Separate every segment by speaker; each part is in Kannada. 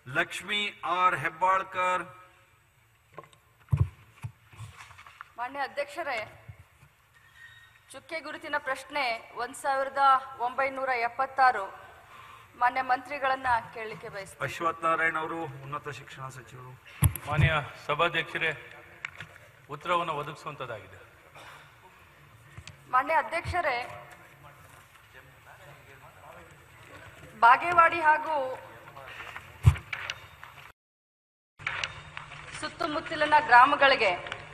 Speaker 1: ಲಕ್ಷ್ಮಿ ಆರ್ ಹೆಬ್ಬಾಳ್ಕರ್
Speaker 2: ಮಾನ್ಯ ಅಧ್ಯಕ್ಷರೇ ಚುಕ್ಕೆ ಗುರುತಿನ ಪ್ರಶ್ನೆ ಒಂದ್ ಸಾವಿರದ ಒಂಬೈನೂರ ಎಪ್ಪತ್ತಾರು ಮಾನ್ಯ ಮಂತ್ರಿಗಳನ್ನ ಕೇಳಲಿಕ್ಕೆ ಬಯಸ್ತೀನಿ
Speaker 1: ಅಶ್ವಥ್ ನಾರಾಯಣ್ ಅವರು ಉನ್ನತ ಶಿಕ್ಷಣ ಸಚಿವರು
Speaker 3: ಮಾನ್ಯ ಸಭಾಧ್ಯಕ್ಷರೇ ಉತ್ತರವನ್ನು ಒದಗಿಸುವಂಥದ್ದಾಗಿದೆ
Speaker 2: ಮಾನ್ಯ ಅಧ್ಯಕ್ಷರೇ ಬಾಗೇವಾಡಿ ಹಾಗೂ ಸುತ್ತಮುತ್ತಲಿನ ಗ್ರಾಮಗಳಿಗೆ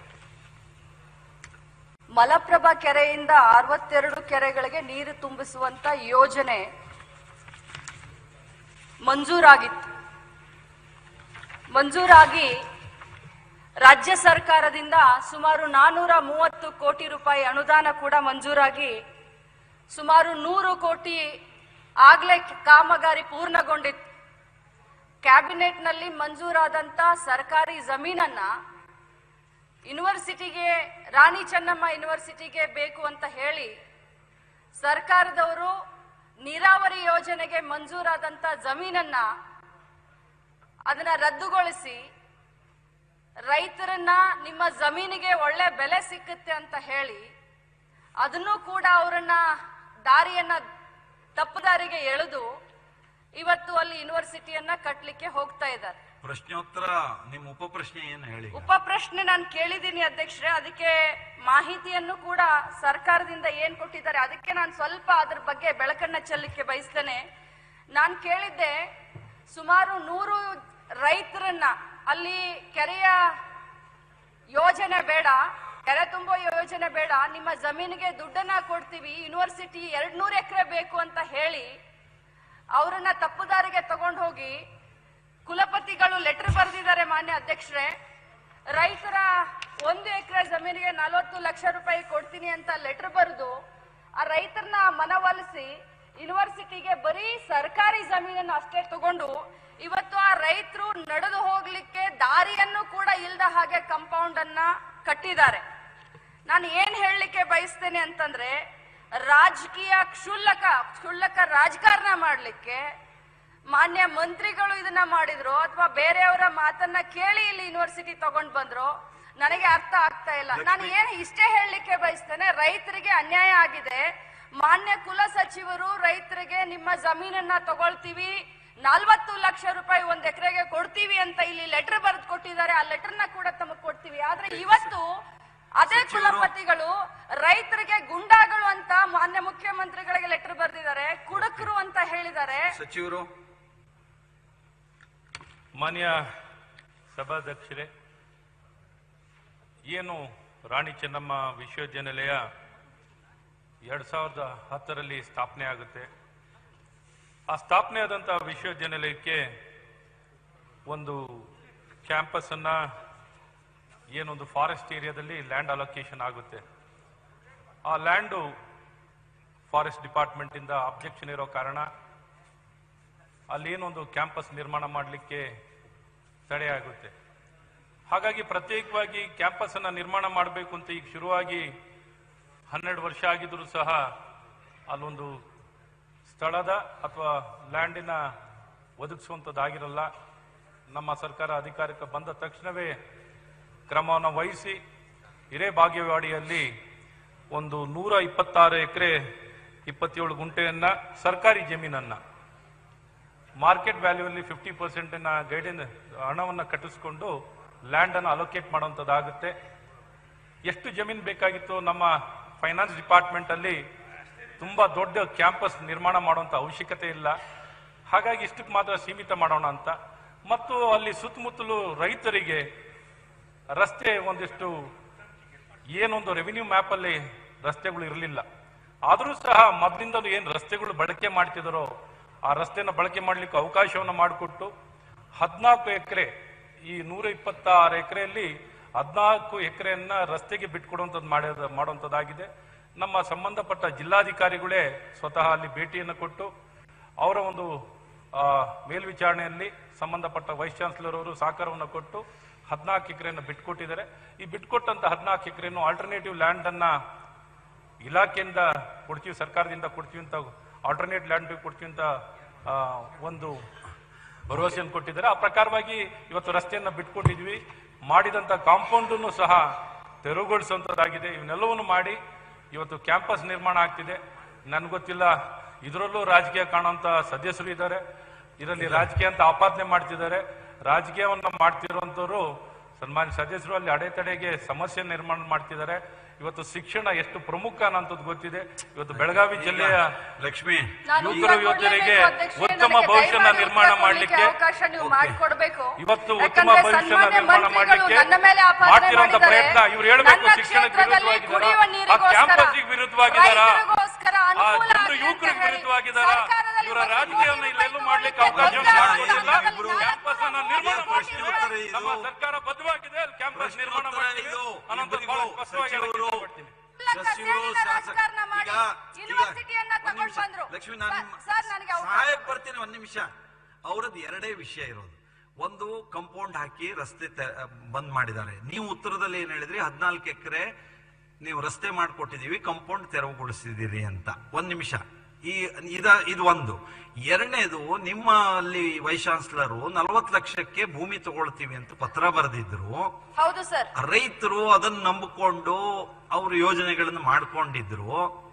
Speaker 2: ಮಲಪ್ರಭಾ ಕೆರೆಯಿಂದ ಅರವತ್ತೆರಡು ಕೆರೆಗಳಿಗೆ ನೀರು ತುಂಬಿಸುವಂತ ಯೋಜನೆ ಮಂಜೂರಾಗಿತ್ತು ಮಂಜೂರಾಗಿ ರಾಜ್ಯ ಸರ್ಕಾರದಿಂದ ಸುಮಾರು ನಾನೂರ ಮೂವತ್ತು ಕೋಟಿ ರೂಪಾಯಿ ಅನುದಾನ ಕೂಡ ಮಂಜೂರಾಗಿ ಸುಮಾರು ನೂರು ಕೋಟಿ ಆಗ್ಲೇ ಕಾಮಗಾರಿ ಪೂರ್ಣಗೊಂಡಿತ್ತು ಕ್ಯಾಬಿನೆಟ್ನಲ್ಲಿ ಮಂಜೂರಾದಂತ ಸರ್ಕಾರಿ ಜಮೀನನ್ನ ಯೂನಿವರ್ಸಿಟಿಗೆ ರಾಣಿ ಚೆನ್ನಮ್ಮ ಯೂನಿವರ್ಸಿಟಿಗೆ ಬೇಕು ಅಂತ ಹೇಳಿ ಸರ್ಕಾರದವರು ನೀರಾವರಿ ಯೋಜನೆಗೆ ಮಂಜೂರಾದಂತ ಜಮೀನನ್ನ ಅದನ್ನ ರದ್ದುಗೊಳಿಸಿ ರೈತರನ್ನ ನಿಮ್ಮ ಜಮೀನಿಗೆ ಒಳ್ಳೆ ಬೆಲೆ ಸಿಕ್ಕುತ್ತೆ ಅಂತ ಹೇಳಿ ಅದನ್ನು ಕೂಡ ಅವರನ್ನ ದಾರಿಯನ್ನ ತಪ್ಪು ದಾರಿಗೆ ಎಳೆದು ಇವತ್ತು ಅಲ್ಲಿ ಯೂನಿವರ್ಸಿಟಿಯನ್ನ ಕಟ್ಲಿಕ್ಕೆ ಹೋಗ್ತಾ ಇದ್ದಾರೆ
Speaker 1: ಪ್ರಶ್ನೋತ್ತರ ನಿಮ್ಮ ಉಪ ಪ್ರಶ್ನೆ ಏನು ಹೇಳಿ
Speaker 2: ಉಪ ಪ್ರಶ್ನೆ ನಾನು ಕೇಳಿದ್ದೀನಿ ಅಧ್ಯಕ್ಷರೇ ಅದಕ್ಕೆ ಮಾಹಿತಿಯನ್ನು ಕೂಡ ಸರ್ಕಾರದಿಂದ ಏನ್ ಕೊಟ್ಟಿದ್ದಾರೆ ಅದಕ್ಕೆ ನಾನು ಸ್ವಲ್ಪ ಅದ್ರ ಬಗ್ಗೆ ಬೆಳಕನ್ನ ಚೆಲ್ಲಕ್ಕೆ ಬಯಸ್ತೇನೆ ನಾನು ಕೇಳಿದ್ದೆ ಸುಮಾರು ನೂರು ರೈತರನ್ನ ಅಲ್ಲಿ ಕೆರೆಯ ಯೋಜನೆ ಬೇಡ ಕೆರೆ ತುಂಬೋ ಯೋಜನೆ ಬೇಡ ನಿಮ್ಮ ಜಮೀನಿಗೆ ದುಡ್ಡನ್ನ ಕೊಡ್ತೀವಿ ಯೂನಿವರ್ಸಿಟಿ ಎರಡ್ ನೂರು ಎಕರೆ ಬೇಕು ಅಂತ ಹೇಳಿ ಅವರನ್ನ ತಪ್ಪುದಾರಿಗೆ ತಗೊಂಡು ಹೋಗಿ ಕುಲಪತಿಗಳು ಲೆಟರ್ ಬರೆದಿದ್ದಾರೆ ಮಾನ್ಯ ಅಧ್ಯಕ್ಷರೇ ರೈತರ ಒಂದು ಎಕರೆ ಜಮೀನಿಗೆ ನಲವತ್ತು ಲಕ್ಷ ರೂಪಾಯಿ ಕೊಡ್ತೀನಿ ಅಂತ ಲೆಟರ್ ಬರೆದು ಆ ರೈತರನ್ನ ಮನವೊಲಿಸಿ ಯೂನಿವರ್ಸಿಟಿಗೆ ಬರೀ ಸರ್ಕಾರಿ ಜಮೀನನ್ನು ಅಷ್ಟೇ ತಗೊಂಡು ಇವತ್ತು ಆ ರೈತರು ನಡೆದು ಹೋಗ್ಲಿಕ್ಕೆ ದಾರಿಯನ್ನು ಕೂಡ ಇಲ್ದ ಹಾಗೆ ಕಾಂಪೌಂಡ್ ಅನ್ನ ಕಟ್ಟಿದ್ದಾರೆ ನಾನು ಏನ್ ಹೇಳಲಿಕ್ಕೆ ಬಯಸ್ತೇನೆ ಅಂತಂದ್ರೆ ರಾಜಕೀಯ ಕ್ಷುಲ್ಲಕ ಕ್ಷುಲ್ಲಕ ರಾಜಕಾರಣ ಮಾಡ್ಲಿಕ್ಕೆ ಮಾನ್ಯ ಮಂತ್ರಿಗಳು ಇದನ್ನ ಮಾಡಿದ್ರು ಅಥವಾ ಬೇರೆಯವರ ಮಾತನ್ನ ಕೇಳಿ ಇಲ್ಲಿ ಯೂನಿವರ್ಸಿಟಿ ತಗೊಂಡ್ ಬಂದ್ರು ನನಗೆ ಅರ್ಥ ಆಗ್ತಾ ಇಲ್ಲ ನಾನು ಏನ್ ಇಷ್ಟೇ ಹೇಳಲಿಕ್ಕೆ ಬಯಸ್ತೇನೆ ರೈತರಿಗೆ ಅನ್ಯಾಯ ಆಗಿದೆ ಮಾನ್ಯ ಕುಲ ಸಚಿವರು ರೈತರಿಗೆ ನಿಮ್ಮ ಜಮೀನನ್ನ ತಗೊಳ್ತೀವಿ ನಲ್ವತ್ತು ಲಕ್ಷ ರೂಪಾಯಿ ಒಂದ್ ಎಕರೆಗೆ ಕೊಡ್ತೀವಿ ಅಂತ ಇಲ್ಲಿ ಲೆಟರ್ ಬರೆದು ಕೊಟ್ಟಿದ್ದಾರೆ ಆ ಲೆಟರ್ನ ಕೂಡ ತಮಗ್ ಕೊಡ್ತೀವಿ ಆದ್ರೆ ಇವತ್ತು ಅದೇ ಕುಲಪತಿಗಳು ರೈತರಿಗೆ ಗುಂಡಾಗಳು ಅಂತ ಮಾನ್ಯ ಮುಖ್ಯಮಂತ್ರಿಗಳಿಗೆ ಲೆಟರ್ ಬರೆದಿದ್ದಾರೆ ಕುಡಕರು ಅಂತ ಹೇಳಿದ್ದಾರೆ
Speaker 1: ಸಚಿವರು
Speaker 3: ಮಾನ್ಯ ಸಭಾಧ್ಯಕ್ಷರೇ ಏನು ರಾಣಿ ಚೆನ್ನಮ್ಮ ವಿಶ್ವವಿದ್ಯಾನಿಲಯ ಎರಡ್ ಸಾವಿರದ ಹತ್ತರಲ್ಲಿ ಸ್ಥಾಪನೆ ಆಗುತ್ತೆ ಆ ಸ್ಥಾಪನೆ ಆದಂತಹ ವಿಶ್ವವಿದ್ಯಾನಿಲಯಕ್ಕೆ ಒಂದು ಕ್ಯಾಂಪಸ್ ಅನ್ನ ಏನೊಂದು ಫಾರೆಸ್ಟ್ ಏರಿಯಾದಲ್ಲಿ ಲ್ಯಾಂಡ್ ಅಲೋಕೇಶನ್ ಆಗುತ್ತೆ ಆ ಲ್ಯಾಂಡು ಫಾರೆಸ್ಟ್ ಡಿಪಾರ್ಟ್ಮೆಂಟ್ ಇಂದ ಅಬ್ಜೆಕ್ಷನ್ ಇರೋ ಕಾರಣ ಅಲ್ಲೇನೊಂದು ಕ್ಯಾಂಪಸ್ ನಿರ್ಮಾಣ ಮಾಡಲಿಕ್ಕೆ ತಡೆ ಆಗುತ್ತೆ ಹಾಗಾಗಿ ಪ್ರತ್ಯೇಕವಾಗಿ ಕ್ಯಾಂಪಸ್ ಅನ್ನ ನಿರ್ಮಾಣ ಮಾಡಬೇಕು ಅಂತ ಈಗ ಶುರುವಾಗಿ ಹನ್ನೆರಡು ವರ್ಷ ಆಗಿದ್ರು ಸಹ ಅಲ್ಲೊಂದು ಸ್ಥಳದ ಅಥವಾ ಲ್ಯಾಂಡಿನ ಒದಗಿಸುವಂಥದ್ದಾಗಿರಲ್ಲ ನಮ್ಮ ಸರ್ಕಾರ ಅಧಿಕಾರಕ್ಕೆ ಬಂದ ತಕ್ಷಣವೇ ಕ್ರಮವನ್ನು ವಹಿಸಿ ಹಿರೇಬಾಗೇವಾಡಿಯಲ್ಲಿ ಒಂದು ನೂರ ಇಪ್ಪತ್ತಾರು ಎಕರೆ ಇಪ್ಪತ್ತೇಳು ಗುಂಟೆಯನ್ನ ಸರ್ಕಾರಿ ಜಮೀನನ್ನ ಮಾರ್ಕೆಟ್ ವ್ಯಾಲ್ಯೂಲ್ಲಿ ಫಿಫ್ಟಿ ಪರ್ಸೆಂಟ್ ಗೈಡೆನ್ ಹಣವನ್ನು ಕಟ್ಟಿಸ್ಕೊಂಡು ಲ್ಯಾಂಡ್ ಅನ್ನು ಅಲೋಕೇಟ್ ಮಾಡುವಂಥದ್ದಾಗುತ್ತೆ ಎಷ್ಟು ಜಮೀನು ಬೇಕಾಗಿತ್ತು ನಮ್ಮ ಫೈನಾನ್ಸ್ ಡಿಪಾರ್ಟ್ಮೆಂಟ್ ಅಲ್ಲಿ ತುಂಬಾ ದೊಡ್ಡ ಕ್ಯಾಂಪಸ್ ನಿರ್ಮಾಣ ಮಾಡುವಂತ ಅವಶ್ಯಕತೆ ಇಲ್ಲ ಹಾಗಾಗಿ ಇಷ್ಟಕ್ಕೆ ಮಾತ್ರ ಸೀಮಿತ ಮಾಡೋಣ ಅಂತ ಮತ್ತು ಅಲ್ಲಿ ಸುತ್ತಮುತ್ತಲು ರೈತರಿಗೆ ರಸ್ತೆ ಒಂದಿಷ್ಟು ಏನೊಂದು ರೆವಿನ್ಯೂ ಮ್ಯಾಪ್ ಅಲ್ಲಿ ರಸ್ತೆಗಳು ಇರಲಿಲ್ಲ ಆದರೂ ಸಹ ಮೊದಲಿಂದಲೂ ಏನು ರಸ್ತೆಗಳು ಬಳಕೆ ಮಾಡ್ತಿದ್ದಾರೋ ಆ ರಸ್ತೆನ ಬಳಕೆ ಮಾಡಲಿಕ್ಕೆ ಅವಕಾಶವನ್ನು ಮಾಡಿಕೊಟ್ಟು ಹದಿನಾಲ್ಕು ಎಕರೆ ಈ ನೂರ ಇಪ್ಪತ್ತಾರು ಎಕರೆಯಲ್ಲಿ ಹದಿನಾಲ್ಕು ಎಕರೆಯನ್ನ ರಸ್ತೆಗೆ ಬಿಟ್ಕೊಡುವಂಥದ್ದು ಮಾಡಿದ ಮಾಡುವಂಥದ್ದಾಗಿದೆ ನಮ್ಮ ಸಂಬಂಧಪಟ್ಟ ಜಿಲ್ಲಾಧಿಕಾರಿಗಳೇ ಸ್ವತಃ ಅಲ್ಲಿ ಭೇಟಿಯನ್ನು ಕೊಟ್ಟು ಅವರ ಒಂದು ಆ, ಮೇಲ್ವಿಚಾರಣೆಯಲ್ಲಿ ಸಂಬಂಧಪಟ್ಟ ವೈಸ್ ಚಾನ್ಸಲರ್ ಅವರು ಸಹಕಾರವನ್ನು ಕೊಟ್ಟು ಹದಿನಾಲ್ಕು ಎಕರೆಯನ್ನು ಬಿಟ್ಕೊಟ್ಟಿದ್ದಾರೆ ಈ ಬಿಟ್ಕೊಟ್ಟಂತ ಹದಿನಾಲ್ಕು ಎಕರೆಯನ್ನು ಆಲ್ಟರ್ನೇಟಿವ್ ಲ್ಯಾಂಡ್ ಅನ್ನ ಇಲಾಖೆಯಿಂದ ಕೊಡ್ತೀವಿ ಸರ್ಕಾರದಿಂದ ಕೊಡ್ತೀವಿ ಅಂತ ಆಲ್ಟರ್ನೇಟ್ ಲ್ಯಾಂಡ್ ಕೊಡ್ತೀವಿ ಅಂತ ಆ, ಒಂದು ಭರವಸೆಯನ್ನು ಕೊಟ್ಟಿದ್ದಾರೆ ಆ ಪ್ರಕಾರವಾಗಿ ಇವತ್ತು ರಸ್ತೆಯನ್ನ ಬಿಟ್ಕೊಂಡಿದ್ವಿ ಮಾಡಿದಂತ ಕಾಂಪೌಂಡ್ ಸಹ ತೆರವುಗೊಳಿಸುವಂತದ್ದಾಗಿದೆ ಇವನ್ನೆಲ್ಲವನ್ನು ಮಾಡಿ ಇವತ್ತು ಕ್ಯಾಂಪಸ್ ನಿರ್ಮಾಣ ಆಗ್ತಿದೆ ನನ್ಗೆ ಗೊತ್ತಿಲ್ಲ ಇದರಲ್ಲೂ ರಾಜಕೀಯ ಕಾಣುವಂತ ಸದಸ್ಯರು ಇದ್ದಾರೆ ಇದರಲ್ಲಿ ರಾಜಕೀಯ ಅಂತ ಆಪಾದನೆ ಮಾಡ್ತಿದ್ದಾರೆ ರಾಜಕೀಯವನ್ನ ಮಾಡ್ತಿರುವಂತವ್ರು ಸನ್ಮಾನ್ಯ ಸದಸ್ಯರು ಅಲ್ಲಿ ಅಡೆತಡೆಗೆ ಸಮಸ್ಯೆ ನಿರ್ಮಾಣ ಮಾಡ್ತಿದ್ದಾರೆ ಇವತ್ತು ಶಿಕ್ಷಣ ಎಷ್ಟು ಪ್ರಮುಖ ಅನ್ನೋಂಥದ್ದು ಗೊತ್ತಿದೆ ಇವತ್ತು ಬೆಳಗಾವಿ ಜಿಲ್ಲೆಯ
Speaker 1: ಲಕ್ಷ್ಮಿ
Speaker 2: ನಾನು
Speaker 3: ಯುವಕರು
Speaker 2: ಉತ್ತರ
Speaker 3: ಯುವತಿಯರಿಗೆ
Speaker 2: ಕೊಡ್ಲೇಬೇಕು ಅಧ್ಯಕ್ಷರೇ,
Speaker 3: ಉತ್ತಮ
Speaker 2: ನನಗೆ
Speaker 3: ಭವಿಷ್ಯನ
Speaker 2: ದಯಮಾಡಿ
Speaker 3: ನಿರ್ಮಾಣ
Speaker 2: ಉತ್ತರ ಕೊಡ್ಲಿಕ್ಕೆ
Speaker 3: ಮಾಡ್ಲಿಕ್ಕೆ
Speaker 2: ಅವಕಾಶ ನೀವು
Speaker 1: ಓಕೆ.
Speaker 2: ಮಾಡಿಕೊಡ್ಬೇಕು
Speaker 3: ಇವತ್ತು ಉತ್ತಮ
Speaker 2: ಯಾಕಂದ್ರೆ
Speaker 3: ಭವಿಷ್ಯನ
Speaker 2: ಸನ್ಮಾನ್ಯ
Speaker 3: ನಿರ್ಮಾಣ
Speaker 2: ಮಂತ್ರಿಗಳು
Speaker 3: ಮಾಡ್ಲಿಕ್ಕೆ
Speaker 2: ನನ್ನ ಮೇಲೆ ಆಪಾದನೆ
Speaker 3: ಮಾಡ್ತಿರೋಂಥ
Speaker 2: ಮಾಡಿದ್ದಾರೆ.
Speaker 3: ಪ್ರಯತ್ನ ಇವ್ರು ಹೇಳ್ಬೇಕು
Speaker 2: ನನ್ನ
Speaker 3: ಶಿಕ್ಷಣಕ್ಕೆ
Speaker 2: ಕ್ಷೇತ್ರದಲ್ಲಿ
Speaker 3: ವಿರುದ್ಧವಾಗಿದ್ದಾರಾ?
Speaker 2: ಕುಡಿಯುವ
Speaker 3: ಆ
Speaker 2: ನೀರಿಗೋಸ್ಕರ,
Speaker 3: ಕ್ಯಾಂಪಸ್ಸಿಗೆ ವಿರುದ್ಧವಾಗಿದ್ದಾರಾ?
Speaker 2: ರೈತರಿಗೋಸ್ಕರ
Speaker 3: ಆ
Speaker 2: ಅನುಕೂಲ
Speaker 3: ಜನರು
Speaker 2: ಆಗ್ಲಿ ಅಂತ
Speaker 3: ಯುವಕರಿಗೆ
Speaker 2: ಹೇಳಿ
Speaker 3: ವಿರುದ್ಧವಾಗಿದ್ದಾರಾ?
Speaker 2: ಸರ್ಕಾರದಲ್ಲಿ
Speaker 3: ಇವರ
Speaker 2: ಒಂದು
Speaker 3: ರಾಜಕೀಯವನ್ನ
Speaker 2: ಕೋಟಿ
Speaker 3: ಇಲ್ಲೆಲ್ಲೂ
Speaker 2: ರೂಪಾಯಿ
Speaker 3: ಮಾಡ್ಲಿಕ್ಕೆ
Speaker 2: ಕೊಡ್ಲಿಕ್ಕೆ
Speaker 3: ಅವಕಾಶ
Speaker 2: ಬಂದಾಗ
Speaker 3: ಮಾಡಿಕೊಟ್ಟಿಲ್ಲ.
Speaker 2: ಇಬ್ರು
Speaker 3: ಕ್ಯಾಂಪಸ್ ಅನ್ನ ನಿರ್ಮಾಣ
Speaker 1: ಪ್ರಶ್ನೆ
Speaker 3: ಮಾಡ್ತಿದೆ.
Speaker 1: ಉತ್ತರ ಇದು.
Speaker 3: ನಮ್ಮ ಸರ್ಕಾರ ಬದ್ಧವಾಗಿದೆ ಕ್ಯಾಂಪಸ್ ನಿರ್ಮಾಣ
Speaker 1: ಪ್ರಶ್ನೋತ್ತರ
Speaker 3: ಮಾಡ್ತೀವಿ
Speaker 1: ಇದು.
Speaker 3: ಅನ್ನೋದು ಬಹಳ
Speaker 1: ಇಬ್ಬರಿಗೂ
Speaker 3: ಸ್ಪಷ್ಟವಾಗಿ ಹೇಳಕ್ಕೆ
Speaker 1: ಸಚಿವರು
Speaker 3: ಇಷ್ಟಪಡ್ತೀನಿ.
Speaker 1: ಸಚಿವರು
Speaker 2: ಕಚೇರಿನ
Speaker 1: ಶಾಸಕ
Speaker 2: ರಾಜಕಾರಣ ಮಾಡಿ
Speaker 1: ಈಗ- ಈಗ
Speaker 2: ಯೂನಿವರ್ಸಿಟಿಯನ್ನ
Speaker 1: ಒಂದ್
Speaker 2: ತಗೊಂಡ್
Speaker 1: ನಿಮಿಷ.
Speaker 2: ಬಂದ್ರು.
Speaker 1: ಲಕ್ಷ್ಮಿ ನಾನು
Speaker 2: ಸರ್, ಸರ್, ನನಗೆ ಅವಕಾಶ
Speaker 1: ಸಹಾಯಕ್ಕೆ ಬರ್ತೀನಿ ಒಂದ್ ನಿಮಿಷ ಅವ್ರದ್ದು ಎರಡೇ ವಿಷಯ ಇರೋದು ಒಂದು ಕಂಪೌಂಡ್ ಹಾಕಿ ರಸ್ತೆ ತೆ- ಬಂದ್ ಮಾಡಿದ್ದಾರೆ ನೀವು ಉತ್ತರದಲ್ಲಿ ಏನ್ ಹೇಳಿದ್ರಿ ಹದಿನಾಲ್ಕು ಎಕರೆ ನೀವು ರಸ್ತೆ ಮಾಡ್ಕೊಟ್ಟಿದೀವಿ ಕಂಪೌಂಡ್ ತೆರವುಗೊಳಿಸಿದಿರಿ ಅಂತ ಒಂದ್ ನಿಮಿಷ ಈ ಇದ ಇದು ಒಂದು ಎರಡನೇದು ನಿಮ್ಮ ಅಲ್ಲಿ ವೈಸ್ ಚಾನ್ಸಲರು ನಲವತ್ತು ಲಕ್ಷಕ್ಕೆ ಭೂಮಿ ತಗೊಳ್ತೀವಿ ಅಂತ ಪತ್ರ ಬರೆದಿದ್ರು
Speaker 2: ಹೌದು ಸರ್
Speaker 1: ರೈತರು ಅದನ್ನ ನಂಬಿಕೊಂಡು ಅವ್ರ ಯೋಜನೆಗಳನ್ನ ಮಾಡ್ಕೊಂಡಿದ್ರು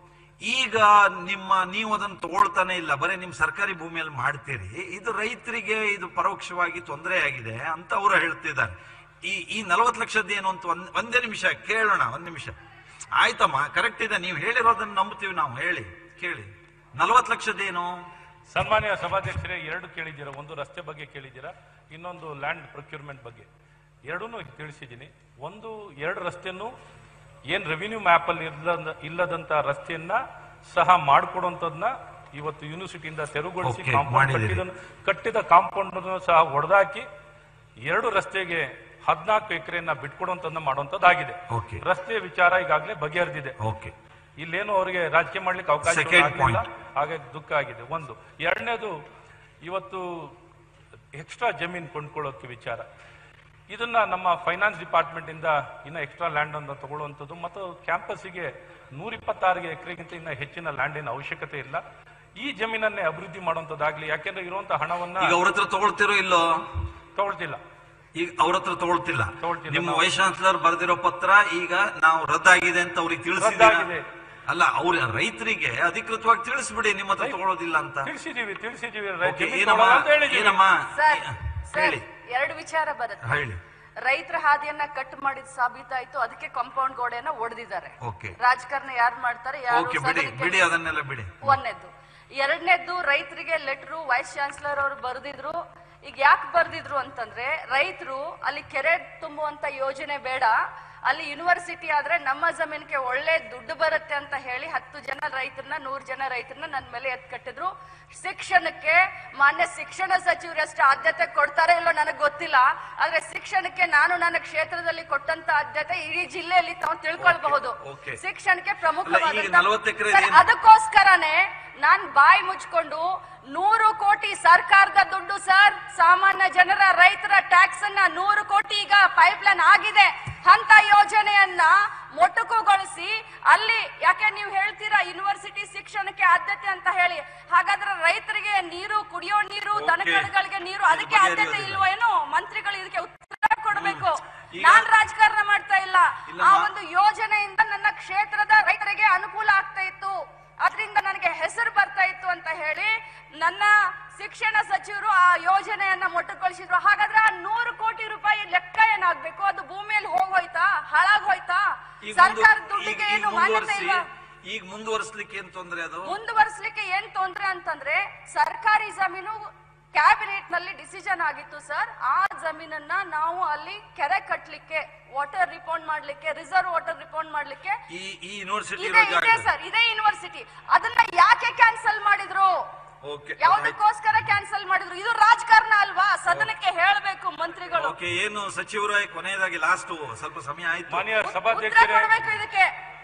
Speaker 1: ಈಗ ನಿಮ್ಮ ನೀವು ಅದನ್ನ ತಗೊಳ್ತಾನೆ ಇಲ್ಲ ಬರೀ ನಿಮ್ ಸರ್ಕಾರಿ ಭೂಮಿಯಲ್ಲಿ ಮಾಡ್ತೀರಿ ಇದು ರೈತರಿಗೆ ಇದು ಪರೋಕ್ಷವಾಗಿ ತೊಂದರೆ ಆಗಿದೆ ಅಂತ ಅವರು ಹೇಳ್ತಿದ್ದಾರೆ ಈ ಈ ನಲವತ್ತು ಲಕ್ಷದ ಏನು ಅಂತ ಒಂದ್ ಒಂದೇ ನಿಮಿಷ ಕೇಳೋಣ ಒಂದ್ ನಿಮಿಷ ಆಯ್ತಮ್ಮ ಕರೆಕ್ಟ್ ಇದೆ ನೀವು ಹೇಳಿರೋದನ್ನ ನಂಬ್ತೀವಿ ನಾವು ಹೇಳಿ ಕೇಳಿ ನಲವತ್ತು ಲಕ್ಷದೇನು
Speaker 3: ಸನ್ಮಾನ್ಯ ಸಭಾಧ್ಯಕ್ಷರೇ ಎರಡು ಕೇಳಿದ್ದೀರಾ ಒಂದು ರಸ್ತೆ ಬಗ್ಗೆ ಕೇಳಿದ್ದೀರಾ ಇನ್ನೊಂದು ಲ್ಯಾಂಡ್ ಪ್ರೊಕ್ಯೂರ್ಮೆಂಟ್ ಬಗ್ಗೆ ಎರಡನ್ನೂ ತಿಳಿಸಿದ್ದೀನಿ ಒಂದು ಎರಡು ರಸ್ತೆಯನ್ನು ಏನ್ ರೆವಿನ್ಯೂ ಮ್ಯಾಪ್ ಅಲ್ಲಿ ಇಲ್ಲದ ಇಲ್ಲದಂತ ರಸ್ತೆಯನ್ನ ಸಹ ಮಾಡಿಕೊಡುವಂತದನ್ನ ಇವತ್ತು ಯೂನಿವರ್ಸಿಟಿಯಿಂದ ತೆರವುಗೊಳಿಸಿ
Speaker 1: Okay,
Speaker 3: ಕಾಂಪೌಂಡ್
Speaker 1: ಮಾಡಿದ್ದೀರಿ.
Speaker 3: ಕಟ್ಟಿದ ಕಟ್ಟಿದ ಕಾಂಪೌಂಡ್ ಸಹ ಒಡೆದಾಕಿ ಎರಡು ರಸ್ತೆಗೆ ಹದಿನಾಲ್ಕು ಎಕರೆಯನ್ನ ಬಿಟ್ಕೊಡುವಂತದನ್ನ ಮಾಡುವಂತದ್ದಾಗಿದೆ
Speaker 1: Okay.
Speaker 3: ರಸ್ತೆ ವಿಚಾರ ಈಗಾಗಲೇ ಬಗೆಹರಿದಿದೆ
Speaker 1: ಓಕೆ
Speaker 3: ಇಲ್ಲೇನು ಅವರಿಗೆ ರಾಜಕೀಯ ಮಾಡ್ಲಿಕ್ಕೆ ಅವಕಾಶ
Speaker 1: Second
Speaker 3: ಆಗ್ಲಿಲ್ಲ.
Speaker 1: point.
Speaker 3: ಹಾಗಾಗಿ ದುಃಖ ಆಗಿದೆ ಒಂದು ಎರಡನೇದು ಇವತ್ತು ಎಕ್ಸ್ಟ್ರಾ ಜಮೀನ್ ಕೊಂಡ್ಕೊಳ್ಳೋಕೆ ವಿಚಾರ ಇದನ್ನ ನಮ್ಮ ಫೈನಾನ್ಸ್ ಡಿಪಾರ್ಟ್ಮೆಂಟ್ ಇಂದ ಇನ್ನ ಎಕ್ಸ್ಟ್ರಾ ಲ್ಯಾಂಡ್ ಅನ್ನು ತಗೊಳ್ಳುವಂಥದ್ದು ಮತ್ತು ಕ್ಯಾಂಪಸ್ಸಿಗೆ ನೂರ ಇಪ್ಪತ್ತಾರು ಎಕರೆಗಿಂತ ಇನ್ನ ಹೆಚ್ಚಿನ ಲ್ಯಾಂಡಿನ ಅವಶ್ಯಕತೆ ಇಲ್ಲ ಈ ಜಮೀನನ್ನೇ ಅಭಿವೃದ್ಧಿ ಮಾಡುವಂಥದ್ದಾಗ್ಲಿ ಯಾಕೆಂದ್ರೆ ಇರುವಂತ ಹಣವನ್ನ
Speaker 1: ಈಗ ಅವ್ರ ಹತ್ರ ತಗೊಳ್ತಿರೋ ಇಲ್ಲೋ
Speaker 3: ತಗೊಳ್ತಿಲ್ಲ
Speaker 1: ಈಗ ಅವ್ರ ಹತ್ರ ತಗೊಳ್ತಿಲ್ಲ
Speaker 3: ತಗೊಳ್ತಿಲ್ಲ
Speaker 1: ನಿಮ್ಮ
Speaker 3: ನಾವು.
Speaker 1: ವೈಸ್ ಚಾನ್ಸಲರ್ ಬರೆದಿರೋ ಪತ್ರ ಈಗ ನಾವು ರದ್ದಾಗಿದೆ ಅಂತ ಅವ್ರಿಗೆ ತಿಳಿಸಿದ್ದೀರಾ
Speaker 3: ರದ್ದಾಗಿದೆ.
Speaker 1: ಅಲ್ಲ ಅವ್ರ ರೈತರಿಗೆ ಅಧಿಕೃತವಾಗಿ ತಿಳಿಸ್ಬಿಡಿ ನಿಮ್ಮ ಹತ್ರ ತಗೊಳ್ಳೋದಿಲ್ಲ ಅಂತ
Speaker 3: ತಿಳಿಸಿದೀವಿ ತಿಳಿಸಿದೀವಿ
Speaker 1: ಓಕೆ
Speaker 3: ಜಮೀನ್
Speaker 1: ಏನಮ್ಮ
Speaker 3: ತಗೊಳ್ಳಲ್ಲ ಅಂತ ಹೇಳಿದೀವಿ.
Speaker 1: ಏನಮ್ಮ
Speaker 2: ಸರ್ ಸರ್
Speaker 1: ಹೇಳಿ
Speaker 2: ಎರಡು ವಿಚಾರ ಬರುತ್ತೆ
Speaker 1: ಹೇಳಿ
Speaker 2: ರೈತರ ಹಾದಿಯನ್ನ ಕಟ್ ಮಾಡಿದ್ ಸಾಬೀತಾಯ್ತು ಅದಕ್ಕೆ ಕಾಂಪೌಂಡ್ ಗೋಡೆಯನ್ನ ಒಡೆದಿದ್ದಾರೆ
Speaker 1: ಓಕೆ
Speaker 2: ರಾಜಕಾರಣ ಯಾರು ಮಾಡ್ತಾರೆ ಯಾರು
Speaker 1: ಓಕೆ ಬಿಡಿ
Speaker 2: ಸದನಕ್ಕೆ
Speaker 1: ಬಿಡಿ ಅದನ್ನೆಲ್ಲ ಬಿಡಿ
Speaker 2: ಒಂದನೇದ್ದು ಎರಡನೇದ್ದು ರೈತರಿಗೆ ಲೆಟ್ರು ವೈಸ್ ಚಾನ್ಸಲರ್ ಅವರು ಬರೆದಿದ್ರು ಈಗ ಯಾಕೆ ಬರ್ದಿದ್ರು ಅಂತಂದ್ರೆ ರೈತರು ಅಲ್ಲಿ ಕೆರೆ ತುಂಬುವಂತ ಯೋಜನೆ ಬೇಡ ಅಲ್ಲಿ ಯೂನಿವರ್ಸಿಟಿ ಆದ್ರೆ ನಮ್ಮ ಜಮೀನಿಗೆ ಒಳ್ಳೆ ದುಡ್ಡು ಬರುತ್ತೆ ಅಂತ ಹೇಳಿ ಹತ್ತು ಜನ ರೈತರನ್ನ ನೂರು ಜನ ರೈತರನ್ನ ನನ್ನ ಮೇಲೆ ಎತ್ ಕಟ್ಟಿದ್ರು ಶಿಕ್ಷಣಕ್ಕೆ ಮಾನ್ಯ ಶಿಕ್ಷಣ ಸಚಿವರಷ್ಟು ಆದ್ಯತೆ ಕೊಡ್ತಾರೆ ಇಲ್ಲೋ ನನಗೆ ಗೊತ್ತಿಲ್ಲ ಆದ್ರೆ ಶಿಕ್ಷಣಕ್ಕೆ ನಾನು ನನ್ನ ಕ್ಷೇತ್ರದಲ್ಲಿ ಕೊಟ್ಟಂತ ಆದ್ಯತೆ ಇಡೀ ಜಿಲ್ಲೆಯಲ್ಲಿ ತಾವು ತಿಳ್ಕೊಳ್ಬಹುದು
Speaker 1: ಓಕೆ.
Speaker 2: ಶಿಕ್ಷಣಕ್ಕೆ
Speaker 1: ಅಲ್ಲ, ಈಗ
Speaker 2: ಪ್ರಮುಖವಾದಂತ
Speaker 1: 40 ಎಕರೆ
Speaker 2: ಸರ್,
Speaker 1: ಏನು?
Speaker 2: ಅದಕ್ಕೋಸ್ಕರನೇ ನಾನ್ ಬಾಯಿ ಮುಚ್ಕೊಂಡು ನೂರು ಕೋಟಿ ಸರ್ಕಾರದ ದುಡ್ಡು ಸರ್ ಸಾಮಾನ್ಯ ಜನರ ರೈತರ ಟ್ಯಾಕ್ಸ್ ಅನ್ನ ನೂರು ಕೋಟಿ ಈಗ ಪೈಪ್ಲೈನ್ ಆಗಿದೆ ಅಂತ ಯೋಜನೆಯನ್ನ ಮೊಟಕುಗೊಳಿಸಿ ಅಲ್ಲಿ ಯಾಕೆ ನೀವು ಹೇಳ್ತೀರಾ ಯೂನಿವರ್ಸಿಟಿ ಶಿಕ್ಷಣಕ್ಕೆ ಆದ್ಯತೆ ಅಂತ ಹೇಳಿ ಹಾಗಾದ್ರೆ ರೈತರಿಗೆ ನೀರು ಕುಡಿಯೋ ನೀರು
Speaker 1: Okay.
Speaker 2: ದನಕರುಗಳಿಗೆ ನೀರು ಅದಕ್ಕೆ
Speaker 1: ಇದು
Speaker 2: ಆದ್ಯತೆ
Speaker 1: ಬಗೆಹರಿಯೋದಿಲ್ಲ.
Speaker 2: ಇಲ್ವೋ ಏನೋ ಮಂತ್ರಿಗಳು ಇದಕ್ಕೆ ಉತ್ತರ ಕೊಡ್ಬೇಕು
Speaker 1: ಈಗ-
Speaker 2: ನಾನ್ ರಾಜಕಾರಣ ಮಾಡ್ತಾ ಇಲ್ಲ ಆ
Speaker 1: ಇಲ್ಲಮ್ಮ.
Speaker 2: ಒಂದು ಯೋಜನೆಯಿಂದ ನನ್ನ ಕ್ಷೇತ್ರದ ರೈತರಿಗೆ ಅನುಕೂಲ ಆಗ್ತಾ ಇತ್ತು ಅದರಿಂದ ನನಗೆ ಹೆಸರು ಬರ್ತಾ ಇತ್ತು ಅಂತ ಹೇಳಿ ನನ್ನ ಶಿಕ್ಷಣ ಸಚಿವರು ಆ ಯೋಜನೆಯನ್ನ ಮೊಟ್ಟುಗೊಳಿಸಿದ್ರು ಹಾಗಾದ್ರೆ ಆ ನೂರು ಕೋಟಿ ರೂಪಾಯಿ ಲೆಕ್ಕ ಏನಾಗ್ಬೇಕು ಅದು ಭೂಮಿಯಲ್ಲಿ ಹೋಗೋಯ್ತಾ ಹಾಳಾಗೋಯ್ತಾ
Speaker 1: ಈಗ
Speaker 2: ಸರ್ಕಾರ
Speaker 1: ಮುಂದು-
Speaker 2: ದುಡ್ಡಿಗೆ
Speaker 1: ಈಗ- ಈಗ
Speaker 2: ಏನು ಮಾನ್ಯತೆ
Speaker 1: ಮುಂದುವರಿಸಿ
Speaker 2: ಇಲ್ವಾ
Speaker 1: ಈಗ ಮುಂದುವರಿಸ್ಲಿಕ್ಕೆ ಏನ್ ತೊಂದ್ರೆ ಅದು
Speaker 2: ಮುಂದುವರಿಸಲಿಕ್ಕೆ ಏನ್ ತೊಂದ್ರೆ ಅಂತಂದ್ರೆ ಸರ್ಕಾರಿ ಜಮೀನು ಕ್ಯಾಬಿನೆಟ್ ನಲ್ಲಿ ಡಿಸಿಷನ್ ಆಗಿತ್ತು ಸರ್ ಆ ಜಮೀನನ್ನ ನಾವು ಅಲ್ಲಿ ಕೆರೆ ಕಟ್ಲಿಕ್ಕೆ ವಾಟರ್ ರಿಪೋರ್ಟ್ ಮಾಡ್ಲಿಕ್ಕೆ ರಿಸರ್ವ್ ವಾಟರ್ ರಿಪೋರ್ಟ್ ಮಾಡ್ಲಿಕ್ಕೆ
Speaker 1: ಈ ಈ ಯೂನಿವರ್ಸಿಟಿ
Speaker 2: ಇದೆ
Speaker 1: ಇರೋ
Speaker 2: ಇದೆ
Speaker 1: ಜಾಗ
Speaker 2: ಸರ್ ಇದೇ ಯೂನಿವರ್ಸಿಟಿ ಅದನ್ನ ಯಾಕೆ ಕ್ಯಾನ್ಸಲ್ ಮಾಡಿದ್ರು
Speaker 1: ಓಕೆ
Speaker 2: ಯಾವ್ದಕ್ಕೋಸ್ಕರ ಕ್ಯಾನ್ಸಲ್ ಮಾಡಿದ್ರು ಇದು ರಾಜಕಾರಣ ಅಲ್ವಾ ಸದನಕ್ಕೆ ಹೇಳ್ಬೇಕು ಮಂತ್ರಿಗಳು
Speaker 1: ಓಕೆ ಏನು ಸಚಿವರು ಕೊನೆಯದಾಗಿ ಲಾಸ್ಟ್ ಸ್ವಲ್ಪ ಸಮಯ ಆಯ್ತು
Speaker 3: ಮಾನ್ಯ
Speaker 2: ಉತ್ತರ
Speaker 3: ಸಭಾಧ್ಯಕ್ಷರೇ
Speaker 2: ಕೊಡ್ಬೇಕು ಇದಕ್ಕೆ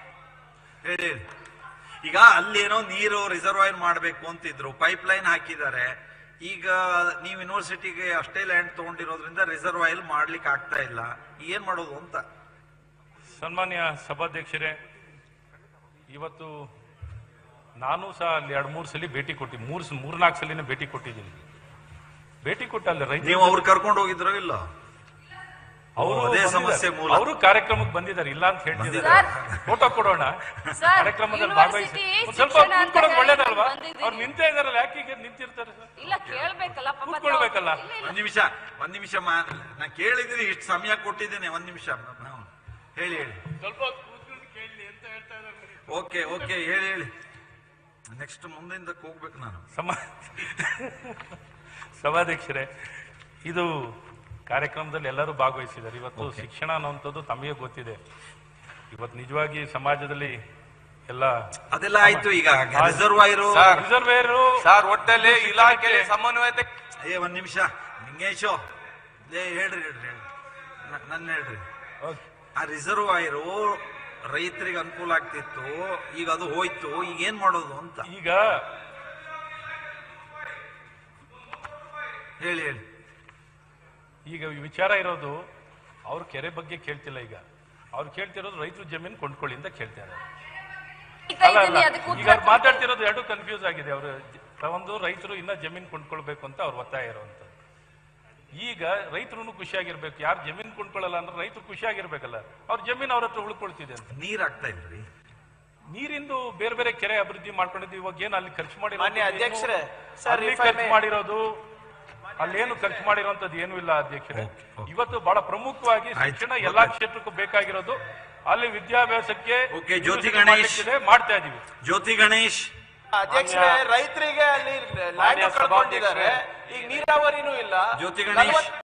Speaker 1: ಹೇಳಿ ಹೇಳಿ. ಈಗ ಅಲ್ಲೇನೋ ನೀರು ರಿಸರ್ವಾಯರ್ ಮಾಡಬೇಕು ಅಂತಿದ್ರು ಪೈಪ್ ಲೈನ್ ಹಾಕಿದ್ದಾರೆ ಈಗ ನೀವು ಯೂನಿವರ್ಸಿಟಿಗೆ ಅಷ್ಟೇ ಲ್ಯಾಂಡ್ ತಗೊಂಡಿರೋದ್ರಿಂದ ರಿಸರ್ವಾಯರ್ ಮಾಡ್ಲಿಕ್ಕೆ ಆಗ್ತಾ ಇಲ್ಲ ಏನ್ ಮಾಡೋದು ಅಂತ
Speaker 3: ಸನ್ಮಾನ್ಯ ಸಭಾಧ್ಯಕ್ಷರೇ ಇವತ್ತು ನಾನು ಸಹ ಅಲ್ಲಿ ಎರಡು ಮೂರು ಸಲ ಭೇಟಿ ಕೊಟ್ಟಿ ಮೂರು ಮೂರ್ನಾಲ್ಕು ಸಲಿನ ಭೇಟಿ ಕೊಟ್ಟಿದ್ದೀನಿ ಭೇಟಿ ಕೊಟ್ಟಲ್ಲ ರೈತ
Speaker 1: ನೀವು ಅವ್ರು ಕರ್ಕೊಂಡು ಹೋಗಿದ್ರೋ ಇಲ್ಲ
Speaker 3: ಅವರು
Speaker 1: ಅದೇ
Speaker 3: ಬಂದಿದ್ದಾರೆ.
Speaker 1: ಸಮಸ್ಯೆ ಮೂಲ.
Speaker 3: ಅವರು ಕಾರ್ಯಕ್ರಮಕ್ಕೆ ಬಂದಿದ್ದಾರೆ ಇಲ್ಲ ಅಂತ ಹೇಳ್ತಿದ್ದಾರೆ
Speaker 2: ಸರ್.
Speaker 3: ಫೋಟೋ ಕೊಡೋಣ
Speaker 2: ಸರ್,
Speaker 3: ಕಾರ್ಯಕ್ರಮದಲ್ಲಿ ಭಾಗವಹಿಸಿ
Speaker 2: ಯೂನಿವರ್ಸಿಟಿ
Speaker 3: ಒಂದ್ ಸ್ವಲ್ಪ
Speaker 2: ಶಿಕ್ಷಣ ಅಂತ
Speaker 3: ಕೂತ್ಕೊಳ್ಳೋದು
Speaker 2: ಹೇಳಿ
Speaker 3: ಒಳ್ಳೇದಲ್ವಾ
Speaker 2: ಬಂದಿದ್ದೀನಿ.
Speaker 3: ಅವ್ರು ನಿಂತೇ ಇದಾರಲ್ಲ ಯಾಕೆ ಈಗ ನಿಂತಿರ್ತಾರೆ ಸರ್
Speaker 2: ಇಲ್ಲ ಕೇಳ್ಬೇಕಲ್ಲ ಪಾಪ ತಾವು-
Speaker 3: ಕೂತ್ಕೊಳ್ಬೇಕಲ್ಲ?
Speaker 2: ಇಲ್ಲ, ಇಲ್ಲ.
Speaker 1: ಒಂದ್ ನಿಮಿಷ ಒಂದ್ ನಿಮಿಷ ಮಾ- ನಾ ಕೇಳಿದ್ದೀನಿ ಇಷ್ಟು ಸಮಯ ಕೊಟ್ಟಿದ್ದೇನೆ ಒಂದ್ ನಿಮಿಷ ನಾವು ಹೇಳಿ ಹೇಳಿ ಓಕೆ ಓಕೆ ಹೇಳಿ ಹೇಳಿ ನೆಕ್ಸ್ಟ್ ಮುಂದಿಂದಕ್ಕೆ ಹೋಗ್ಬೇಕು ನಾನು
Speaker 3: ಸಮ ಸಭಾಧ್ಯಕ್ಷರೇ ಇದು ಕಾರ್ಯಕ್ರಮದಲ್ಲಿ ಎಲ್ಲರೂ ಭಾಗವಹಿಸಿದ್ದಾರೆ ಇವತ್ತು ಶಿಕ್ಷಣ ಅನ್ನುವಂಥದ್ದು ತಮಗೆ ಗೊತ್ತಿದೆ ಇವತ್ತು ನಿಜವಾಗಿ ಸಮಾಜದಲ್ಲಿ ಎಲ್ಲ
Speaker 1: ಅದೆಲ್ಲ ಆಯ್ತು ಈಗ ರಿಸರ್ವಾಯರು
Speaker 3: ರಿಸರ್ವೇರು
Speaker 4: ಸರ್ ಒಟ್ಟಲ್ಲಿ ಇಲಾಖೆ ಸಮನ್ವಯತೆ
Speaker 1: ಏ ಒಂದ್ ನಿಮಿಷ ನಿಂಗೇಶು ಏ ಹೇಳ್ರಿ ಹೇಳ್ರಿ ಹೇಳ್ರಿ ನ- ನನ್ನ ಹೇಳ್ರಿ ಆ ರಿಸರ್ವಾಯರು ರೈತರಿಗೆ ಅನುಕೂಲ ಆಗ್ತಿತ್ತು ಈಗ ಅದು ಹೋಯ್ತು ಈಗ ಏನ್ ಮಾಡೋದು ಅಂತ
Speaker 3: ಈಗ
Speaker 1: ಹೇಳಿ ಹೇಳಿ
Speaker 3: ಈಗ ವಿಚಾರ ಇರೋದು ಅವ್ರ ಕೆರೆ ಬಗ್ಗೆ ಕೇಳ್ತಿಲ್ಲ ಈಗ ಅವ್ರು ಕೇಳ್ತಿರೋದು ರೈತರು ಜಮೀನು ಕೊಂಡ್ಕೊಳ್ಳಿ ಅಂತ ಕೇಳ್ತಾರೆ
Speaker 2: ಕಾಯ್ತಾ
Speaker 3: ಅಲ್ಲ ಅಲ್ಲ
Speaker 2: ಇದ್ದೀನಿ, ಅದಕ್ಕೆ
Speaker 3: ಈಗ
Speaker 2: ಉತ್ತರ
Speaker 3: ಅವ್ರು ಮಾತಾಡ್ತಿರೋದು ಎರಡು ಕನ್ಫ್ಯೂಸ್ ಆಗಿದೆ ಅವರು ಒಂದು ರೈತರು ಇನ್ನ ಜಮೀನ್ ಕೊಂಡ್ಕೊಳ್ಬೇಕು ಅಂತ ಅವ್ರ ಒತ್ತಾಯ ಇರುವಂತದ್ದು ಈಗ ರೈತರು ಖುಷಿಯಾಗಿರ್ಬೇಕು ಯಾರು ಜಮೀನ್ ಕೊಂಡ್ಕೊಳ್ಳಲ್ಲ ಅಂದ್ರೆ ರೈತರು ಖುಷಿಯಾಗಿರ್ಬೇಕಲ್ಲ ಅವ್ರ ಜಮೀನ್ ಅವ್ರ ಹತ್ರ ಉಳ್ಕೊಳ್ತಿದೆ ಅಂತ
Speaker 1: ನೀರ್ ಆಗ್ತಾ ಇಲ್ರಿ
Speaker 3: ನೀರಿಂದು ಬೇರೆ ಬೇರೆ ಕೆರೆ ಅಭಿವೃದ್ಧಿ ಮಾಡ್ಕೊಂಡಿದ್ವಿ ಇವಾಗ ಏನು ಅಲ್ಲಿ ಖರ್ಚು ಮಾಡಿರೋದು
Speaker 4: ಮಾನ್ಯ
Speaker 3: ಏನು?
Speaker 4: ಅಧ್ಯಕ್ಷರೇ, ಸರ್,
Speaker 3: ಅಲ್ಲಿ
Speaker 4: if I
Speaker 3: ಖರ್ಚು
Speaker 4: may-
Speaker 3: ಮಾಡಿರೋದು ಅಲ್ಲೇನು ಖರ್ಚು ಮಾಡಿರೋಂಥದ್ದು ಏನೂ ಇಲ್ಲ ಅಧ್ಯಕ್ಷರೇ ಇವತ್ತು ಬಹಳ ಪ್ರಮುಖವಾಗಿ ಶಿಕ್ಷಣ ಎಲ್ಲಾ ಕ್ಷೇತ್ರಕ್ಕೂ ಬೇಕಾಗಿರೋದು ಅಲ್ಲಿ ವಿದ್ಯಾಭ್ಯಾಸಕ್ಕೆ
Speaker 1: Okay, ಜ್ಯೋತಿ
Speaker 3: university
Speaker 1: ಗಣೇಶ್.
Speaker 3: ಮಾಡ್ಲಿಕ್ಕಿದೆ, ಮಾಡ್ತಾ ಇದೀವಿ
Speaker 1: ಜ್ಯೋತಿ ಗಣೇಶ್
Speaker 4: ಅಧ್ಯಕ್ಷರೇ ರೈತರಿಗೆ ಅಲ್ಲಿ ಲ್ಯಾಂಡ್ ಕಳ್ಕೊಂಡಿದ್ದಾರೆ ಈಗ ನೀರಾವರಿನೂ ಇಲ್ಲ
Speaker 1: ಜ್ಯೋತಿ ಗಣೇಶ್.
Speaker 4: ನಲವತ್ತು